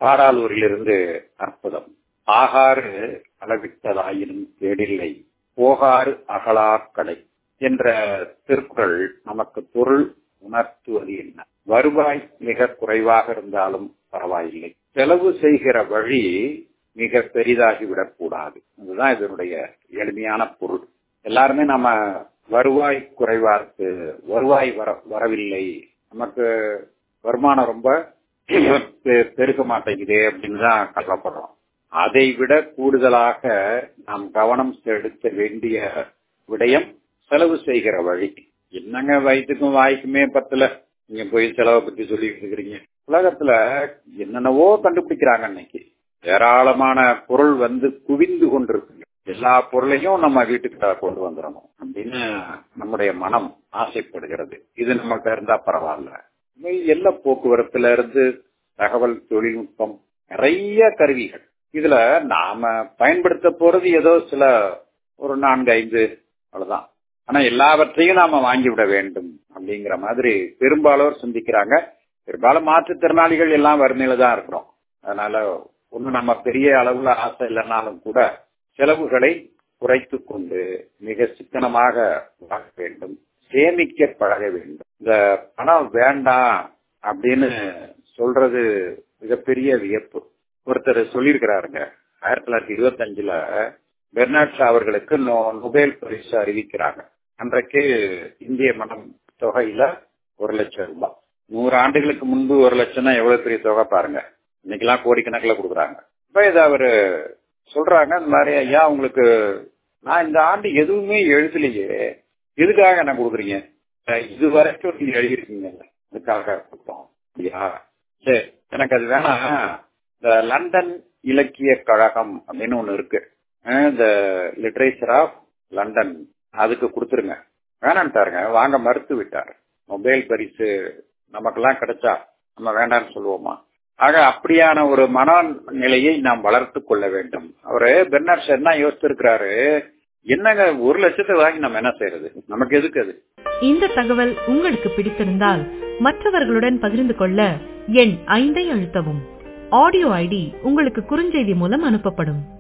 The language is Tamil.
பாடாலூரிலிருந்து அற்புதம் ஆகாறு அளவிட்டதாயினும் கேடில்லை போகாறு அகலாக் கடை என்ற திருக்குறள் நமக்கு பொருள் உணர்த்துவது என்ன வருவாய் மிக குறைவாக இருந்தாலும் பரவாயில்லை செலவு செய்கிற வழி மிக பெரிதாகிவிடக் கூடாது அதுதான் இதனுடைய எளிமையான பொருள் எல்லாருமே நம்ம வருவாய் குறைவா இருக்கு வருவாய் வர வரவில்லை நமக்கு வருமானம் ரொம்ப பெருக மாட்டேங்குது அப்படின்னு தான் கவலைப்படுறோம் அதை விட கூடுதலாக நாம் கவனம் செலுத்த வேண்டிய விடயம் செலவு செய்கிற வழி என்னங்க வயிற்றுக்கும் வாய்க்குமே பத்தல நீங்க போய் செலவை பத்தி சொல்லிட்டு இருக்கிறீங்க உலகத்துல என்னென்னவோ கண்டுபிடிக்கிறாங்க இன்னைக்கு ஏராளமான பொருள் வந்து குவிந்து கொண்டிருக்குங்க எல்லா பொருளையும் நம்ம வீட்டுக்கு கொண்டு வந்துடணும் அப்படின்னு நம்முடைய மனம் ஆசைப்படுகிறது இது நமக்கு இருந்தா பரவாயில்ல எல்லா போக்குவரத்துல இருந்து தகவல் தொழில்நுட்பம் நிறைய கருவிகள் இதுல நாம பயன்படுத்த போறது ஏதோ சில ஒரு நான்கு ஐந்து அவ்வளவுதான் ஆனா எல்லாவற்றையும் நாம வாங்கிவிட வேண்டும் அப்படிங்கிற மாதிரி பெரும்பாலோர் சிந்திக்கிறாங்க பெரும்பாலும் மாற்றுத்திறனாளிகள் எல்லாம் வறுமையில தான் இருக்கிறோம் அதனால ஒன்னும் நம்ம பெரிய அளவுல ஆசை இல்லைனாலும் கூட செலவுகளை குறைத்து கொண்டு மிக சிக்கனமாக வாங்க வேண்டும் சேமிக்க பழக வேண்டும் இந்த பணம் வேண்டாம் அப்படின்னு சொல்றது மிகப்பெரிய வியப்பு ஒருத்தர் சொல்லியிருக்கிறாருங்க ஆயிரத்தி தொள்ளாயிரத்தி இருபத்தி அஞ்சுல பெர்னாட் ஷா அவர்களுக்கு நொபேல் பரிசு அறிவிக்கிறாங்க அன்றைக்கு இந்திய மனம் தொகையில ஒரு லட்சம் ரூபாய் நூறு ஆண்டுகளுக்கு முன்பு ஒரு லட்சம்னா எவ்வளவு பெரிய தொகை பாருங்க இன்னைக்கெல்லாம் கோடிக்கணக்கில் கொடுக்குறாங்க இப்ப இதை அவரு சொல்றாங்க இந்த மாதிரி ஐயா உங்களுக்கு நான் இந்த ஆண்டு எதுவுமே எழுதலையே எதுக்காக என்ன கொடுக்குறீங்க இது வரைக்கும் நீங்க எழுதிருக்கீங்க அதுக்காக கொடுத்தோம் அப்படியா சரி எனக்கு அது வேணாம் இந்த லண்டன் இலக்கிய கழகம் அப்படின்னு ஒண்ணு இருக்கு இந்த லிட்ரேச்சர் ஆஃப் லண்டன் அதுக்கு கொடுத்துருங்க வேணான்ட்டாருங்க வாங்க மறுத்து விட்டார் மொபைல் பரிசு நமக்கெல்லாம் கிடைச்சா நம்ம வேண்டாம்னு சொல்லுவோமா ஆக அப்படியான ஒரு மனநிலையை நாம் வளர்த்து கொள்ள வேண்டும் அவரு பெர்னாட் ஷா என்ன யோசிச்சிருக்கிறாரு என்னங்க ஒரு லட்சத்தை வாங்கி நம்ம என்ன செய்யறது நமக்கு எதுக்கு அது இந்த தகவல் உங்களுக்கு பிடித்திருந்தால் மற்றவர்களுடன் பகிர்ந்து கொள்ள எண் ஐந்தை அழுத்தவும் ஆடியோ ஐடி உங்களுக்கு குறுஞ்செய்தி மூலம் அனுப்பப்படும்